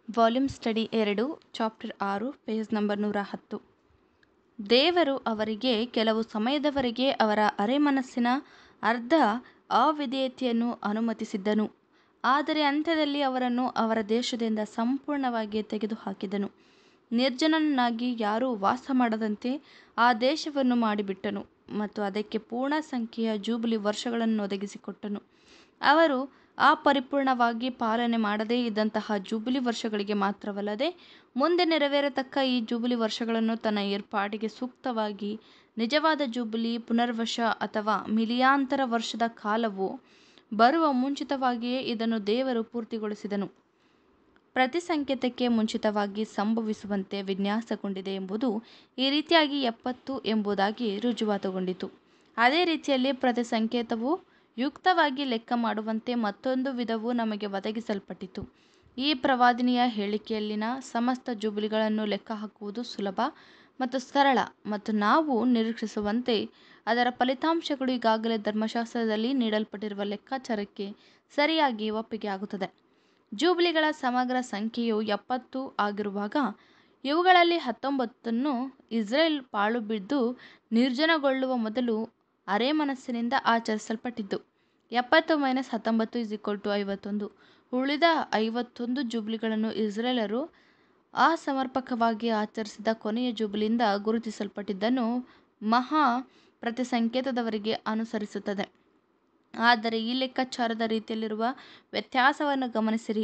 volume study ಎರಡು chapter ಆರು page number ನೂರ ಹತ್ತು ದೇವರು ಅವರಿಗೆ ಕೆಲವು ಸಮಯದವರೆಗೆ ಅವರ ಅರೆಮನಸ್ಸಿನ ಅರ್ಧ ಅವಿಧೇಯತೆಯನ್ನು ಅನುಮತಿಸಿದ್ದನು ಆದರೆ ಅಂತ್ಯದಲ್ಲಿ ಅವರನ್ನು ಅವರ ದೇಶದಿಂದ ಸಂಪೂರ್ಣವಾಗಿ ತೆಗೆದುಹಾಕಿದನು ನಿರ್ಜನನಾಗಿ ಯಾರೂ ವಾಸ ಮಾಡದಂತೆ ಆ ದೇಶವನ್ನು ಮಾಡಿಬಿಟ್ಟನು ಮತ್ತು ಅದಕ್ಕೆ ಪೂರ್ಣ ಸಂಖ್ಯೆಯ ಜೂಬಿಲಿ ವರ್ಷಗಳನ್ನು ಒದಗಿಸಿಕೊಟ್ಟನು ಅವರು ಅಪರಿಪೂರ್ಣವಾಗಿ ಪಾಲನೆ ಮಾಡದೇ ಇದ್ದಂತಹ ಜೂಬಿಲಿ ವರ್ಷಗಳಿಗೆ ಮಾತ್ರವಲ್ಲದೆ ಮುಂದೆ ನೆರವೇರತಕ್ಕ ಈ ಜೂಬಿಲಿ ವರ್ಷಗಳನ್ನು ತನ್ನ ಏರ್ಪಾಟಿಗೆ ಸೂಕ್ತವಾಗಿ ನಿಜವಾದ ಜೂಬಿಲಿ ಪುನರ್ವಶ ಅಥವಾ ಮಿಲಿಯಾಂತರ ವರ್ಷದ ಕಾಲವು ಬರುವ ಮುಂಚಿತವಾಗಿಯೇ ಇದನ್ನು ದೇವರು ಪೂರ್ತಿಗೊಳಿಸಿದನು ಪ್ರತಿ ಸಂಕೇತಕ್ಕೆ ಮುಂಚಿತವಾಗಿ ಸಂಭವಿಸುವಂತೆ ವಿನ್ಯಾಸಗೊಂಡಿದೆ ಎಂಬುದು ಈ ರೀತಿಯಾಗಿ ಎಪ್ಪತ್ತು ಎಂಬುದಾಗಿ ರುಜುವಾತುಗೊಂಡಿತು ಅದೇ ರೀತಿಯಲ್ಲಿ ಪ್ರತಿ ಸಂಕೇತವು ಯುಕ್ತವಾಗಿ ಲೆಕ್ಕ ಮಾಡುವಂತೆ ಮತ್ತೊಂದು ವಿಧವು ನಮಗೆ ಒದಗಿಸಲ್ಪಟ್ಟಿತು ಈ ಪ್ರವಾದಿನಿಯ ಹೇಳಿಕೆಯಲ್ಲಿನ ಸಮಸ್ತ ಜೂಬಿಲಿಗಳನ್ನು ಲೆಕ್ಕ ಹಾಕುವುದು ಸುಲಭ ಮತ್ತು ಸರಳ ಮತ್ತು ನಾವು ನಿರೀಕ್ಷಿಸುವಂತೆ ಅದರ ಫಲಿತಾಂಶಗಳು ಈಗಾಗಲೇ ಧರ್ಮಶಾಸ್ತ್ರದಲ್ಲಿ ನೀಡಲ್ಪಟ್ಟಿರುವ ಲೆಕ್ಕಾಚಾರಕ್ಕೆ ಸರಿಯಾಗಿ ಒಪ್ಪಿಗೆ ಆಗುತ್ತದೆ ಜೂಬಿಲಿಗಳ ಸಮಗ್ರ ಸಂಖ್ಯೆಯು ಎಪ್ಪತ್ತು ಆಗಿರುವಾಗ ಇವುಗಳಲ್ಲಿ ಹತ್ತೊಂಬತ್ತನ್ನು ಇಸ್ರೇಲ್ ಪಾಳು ಬಿದ್ದು ನಿರ್ಜನಗೊಳ್ಳುವ ಮೊದಲು ಅರೆಮನಸ್ಸಿನಿಂದ ಆಚರಿಸಲ್ಪಟ್ಟಿದ್ದು ಎಪ್ಪತ್ತು ಮೈನಸ್ ಹತ್ತೊಂಬತ್ತು ಇಸ್ ಈಕ್ವಲ್ ಟು ಐವತ್ತೊಂದು ಉಳಿದ ಐವತ್ತೊಂದು ಜೂಬ್ಲಿಗಳನ್ನು ಇಸ್ರೇಲರು ಅಸಮರ್ಪಕವಾಗಿ ಆಚರಿಸಿದ ಕೊನೆಯ ಜೂಬ್ಲಿಯಿಂದ ಗುರುತಿಸಲ್ಪಟ್ಟಿದ್ದನ್ನು ಮಹಾ ಪ್ರತಿ ಸಂಕೇತದವರಿಗೆ ಅನುಸರಿಸುತ್ತದೆ ಆದರೆ ಈ ಲೆಕ್ಕಾಚಾರದ ರೀತಿಯಲ್ಲಿರುವ ವ್ಯತ್ಯಾಸವನ್ನು ಗಮನಿಸಿರಿ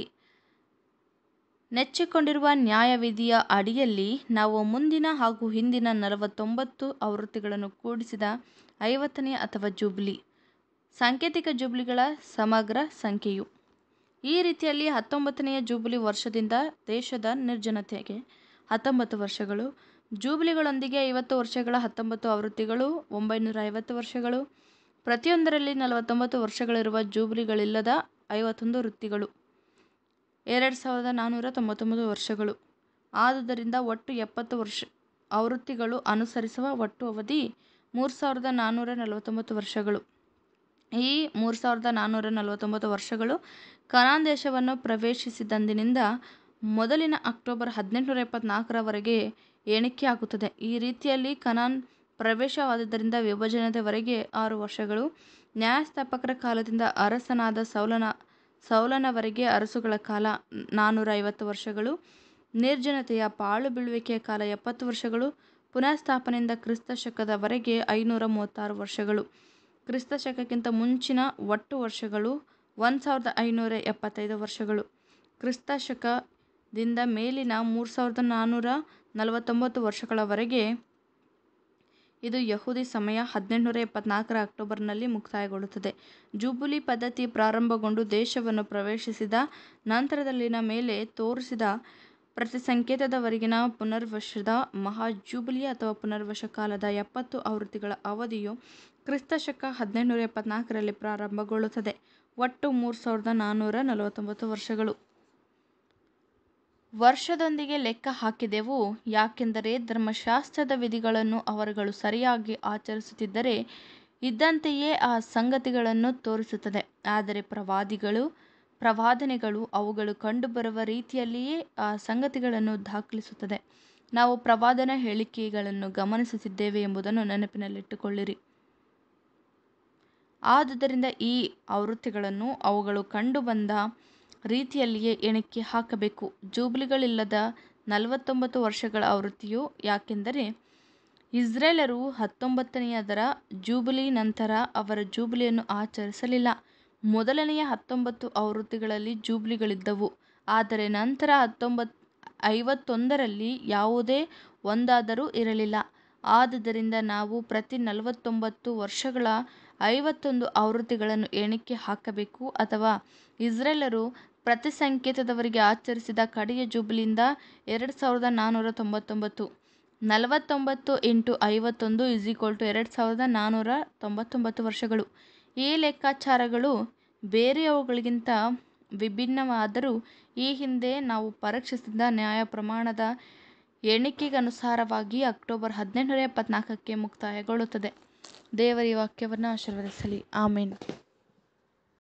ನೆಚ್ಚಿಕೊಂಡಿರುವ ನ್ಯಾಯವಿಧಿಯ ಅಡಿಯಲ್ಲಿ ನಾವು ಮುಂದಿನ ಹಾಗೂ ಹಿಂದಿನ ನಲವತ್ತೊಂಬತ್ತು ಆವೃತ್ತಿಗಳನ್ನು ಕೂಡಿಸಿದ ಐವತ್ತನೇ ಅಥವಾ ಜೂಬ್ಲಿ ಸಾಂಕೇತಿಕ ಜೂಬ್ಲಿಗಳ ಸಮಗ್ರ ಸಂಖ್ಯೆಯು ಈ ರೀತಿಯಲ್ಲಿ ಹತ್ತೊಂಬತ್ತನೆಯ ಜೂಬ್ಲಿ ವರ್ಷದಿಂದ ದೇಶದ ನಿರ್ಜನತೆಗೆ ಹತ್ತೊಂಬತ್ತು ವರ್ಷಗಳು ಜೂಬ್ಲಿಗಳೊಂದಿಗೆ ಐವತ್ತು ವರ್ಷಗಳ ಹತ್ತೊಂಬತ್ತು ಆವೃತ್ತಿಗಳು ಒಂಬೈನೂರ ಐವತ್ತು ವರ್ಷಗಳು ಪ್ರತಿಯೊಂದರಲ್ಲಿ ನಲವತ್ತೊಂಬತ್ತು ವರ್ಷಗಳಿರುವ ಜೂಬ್ಲಿಗಳಿಲ್ಲದ ಐವತ್ತೊಂದು ವೃತ್ತಿಗಳು ಎರಡು ಸಾವಿರದ ನಾನ್ನೂರ ತೊಂಬತ್ತೊಂಬತ್ತು ವರ್ಷಗಳು ಆದುದರಿಂದ ಒಟ್ಟು ಎಪ್ಪತ್ತು ವರ್ಷ ಆವೃತ್ತಿಗಳು ಅನುಸರಿಸುವ ಒಟ್ಟು ಅವಧಿ ಮೂರು ಸಾವಿರದ ನಾನ್ನೂರ ನಲವತ್ತೊಂಬತ್ತು ವರ್ಷಗಳು ಈ ಮೂರು ಸಾವಿರದ ನಾನ್ನೂರ ನಲವತ್ತೊಂಬತ್ತು ವರ್ಷಗಳು ಕನಾನ್ ದೇಶವನ್ನು ಪ್ರವೇಶಿಸಿದಂದಿನಿಂದ ಮೊದಲಿನ ಅಕ್ಟೋಬರ್ ಹದಿನೆಂಟುನೂರ ಎಪ್ಪತ್ನಾಲ್ಕರವರೆಗೆ ಎಣಿಕೆಯಾಗುತ್ತದೆ ಈ ರೀತಿಯಲ್ಲಿ ಕನಾನ್ ಪ್ರವೇಶವಾದುದರಿಂದ ವಿಭಜನೆಯವರೆಗೆ ಆರು ವರ್ಷಗಳು ನ್ಯಾಯಸ್ಥಾಪಕರ ಕಾಲದಿಂದ ಅರಸನಾದ ಸೌಲನ ಸೌಲನವರೆಗೆ ಅರಸುಗಳ ಕಾಲ ನಾನ್ನೂರ ಐವತ್ತು ವರ್ಷಗಳು ನಿರ್ಜನತೆಯ ಪಾಳು ಬೀಳುವಿಕೆಯ ಕಾಲ ಎಪ್ಪತ್ತು ವರ್ಷಗಳು ಪುನಃಸ್ಥಾಪನೆಯಿಂದ ಕ್ರಿಸ್ತ ಶಕದವರೆಗೆ ಐನೂರ ಮೂವತ್ತಾರು ವರ್ಷಗಳು ಕ್ರಿಸ್ತ ಶಕಕ್ಕಿಂತ ಮುಂಚಿನ ಒಟ್ಟು ವರ್ಷಗಳು ಒಂದು ಸಾವಿರದ ಐನೂರ ಎಪ್ಪತ್ತೈದು ವರ್ಷಗಳು ಕ್ರಿಸ್ತ ಶಕದಿಂದ ಮೇಲಿನ ಮೂರು ಸಾವಿರದ ನಾನ್ನೂರ ನಲವತ್ತೊಂಬತ್ತು ವರ್ಷಗಳವರೆಗೆ ಇದು ಯಹೂದಿ ಸಮಯ ಹದಿನೆಂಟುನೂರ ಎಪ್ಪತ್ನಾಲ್ಕರ ಅಕ್ಟೋಬರ್ನಲ್ಲಿ ಮುಕ್ತಾಯಗೊಳ್ಳುತ್ತದೆ ಜೂಬುಲಿ ಪದ್ಧತಿ ಪ್ರಾರಂಭಗೊಂಡು ದೇಶವನ್ನು ಪ್ರವೇಶಿಸಿದ ನಂತರದಲ್ಲಿನ ಮೇಲೆ ತೋರಿಸಿದ ಪ್ರತಿ ಸಂಕೇತದವರೆಗಿನ ಪುನರ್ವಶದ ಮಹಾ ಜೂಬಿಲಿ ಅಥವಾ ಪುನರ್ವಶ ಕಾಲದ ಎಪ್ಪತ್ತು ಆವೃತ್ತಿಗಳ ಅವಧಿಯು ಕ್ರಿಸ್ತ ಶಕ ಹದಿನೆಂಟುನೂರ ಎಪ್ಪತ್ನಾಲ್ಕರಲ್ಲಿ ಪ್ರಾರಂಭಗೊಳ್ಳುತ್ತದೆ ಒಟ್ಟು ಮೂರು ಸಾವಿರದ ನಾನ್ನೂರ ನಲವತ್ತೊಂಬತ್ತು ವರ್ಷಗಳು ವರ್ಷದೊಂದಿಗೆ ಲೆಕ್ಕ ಹಾಕಿದೆವು ಯಾಕೆಂದರೆ ಧರ್ಮಶಾಸ್ತ್ರದ ವಿಧಿಗಳನ್ನು ಅವರುಗಳು ಸರಿಯಾಗಿ ಆಚರಿಸುತ್ತಿದ್ದರೆ ಇದ್ದಂತೆಯೇ ಆ ಸಂಗತಿಗಳನ್ನು ತೋರಿಸುತ್ತದೆ ಆದರೆ ಪ್ರವಾದಿಗಳು ಪ್ರವಾದನೆಗಳು ಅವುಗಳು ಕಂಡುಬರುವ ರೀತಿಯಲ್ಲಿಯೇ ಆ ಸಂಗತಿಗಳನ್ನು ದಾಖಲಿಸುತ್ತದೆ ನಾವು ಪ್ರವಾದನ ಹೇಳಿಕೆಗಳನ್ನು ಗಮನಿಸುತ್ತಿದ್ದೇವೆ ಎಂಬುದನ್ನು ನೆನಪಿನಲ್ಲಿಟ್ಟುಕೊಳ್ಳಿರಿ ಆದುದರಿಂದ ಈ ಆವೃತ್ತಿಗಳನ್ನು ಅವುಗಳು ಕಂಡುಬಂದ ರೀತಿಯಲ್ಲಿಯೇ ಎಣಿಕೆ ಹಾಕಬೇಕು ಜೂಬ್ಲಿಗಳಿಲ್ಲದ ನಲವತ್ತೊಂಬತ್ತು ವರ್ಷಗಳ ಆವೃತ್ತಿಯು ಯಾಕೆಂದರೆ ಇಸ್ರೇಲರು ಹತ್ತೊಂಬತ್ತನೆಯದರ ಜೂಬಿಲಿ ನಂತರ ಅವರ ಜೂಬಿಲಿಯನ್ನು ಆಚರಿಸಲಿಲ್ಲ ಮೊದಲನೆಯ ಹತ್ತೊಂಬತ್ತು ಆವೃತ್ತಿಗಳಲ್ಲಿ ಜೂಬ್ಲಿಗಳಿದ್ದವು ಆದರೆ ನಂತರ ಹತ್ತೊಂಬತ್ತು ಐವತ್ತೊಂದರಲ್ಲಿ ಯಾವುದೇ ಒಂದಾದರೂ ಇರಲಿಲ್ಲ ಆದುದರಿಂದ ನಾವು ಪ್ರತಿ ನಲವತ್ತೊಂಬತ್ತು ವರ್ಷಗಳ ಐವತ್ತೊಂದು ಆವೃತ್ತಿಗಳನ್ನು ಎಣಿಕೆ ಹಾಕಬೇಕು ಅಥವಾ ಇಸ್ರೇಲರು ಪ್ರತಿ ಸಂಕೇತದವರಿಗೆ ಆಚರಿಸಿದ ಕಡೆಯ ಜೂಬ್ಲಿಯಿಂದ ಎರಡು ಸಾವಿರದ ನಾನ್ನೂರ ತೊಂಬತ್ತೊಂಬತ್ತು ನಲವತ್ತೊಂಬತ್ತು ಇಂಟು ಐವತ್ತೊಂದು ಇಸ್ ಈಕ್ವಲ್ ಟು ಎರಡು ಸಾವಿರದ ನಾನ್ನೂರ ತೊಂಬತ್ತೊಂಬತ್ತು ವರ್ಷಗಳು ಈ ಲೆಕ್ಕಾಚಾರಗಳು ಬೇರೆಯವುಗಳಿಗಿಂತ ವಿಭಿನ್ನವಾದರೂ ಈ ಹಿಂದೆ ನಾವು ಪರೀಕ್ಷಿಸಿದ ನ್ಯಾಯ ಪ್ರಮಾಣದ ಎಣಿಕೆಗನುಸಾರವಾಗಿ ಅಕ್ಟೋಬರ್ ಹದಿನೆಂಟುನೂರ ಎಪ್ಪತ್ನಾಲ್ಕಕ್ಕೆ ಮುಕ್ತಾಯಗೊಳ್ಳುತ್ತದೆ ದೇವರ ಈ ವಾಕ್ಯವನ್ನು ಆಶೀರ್ವದಿಸಲಿ ಆಮೇನ್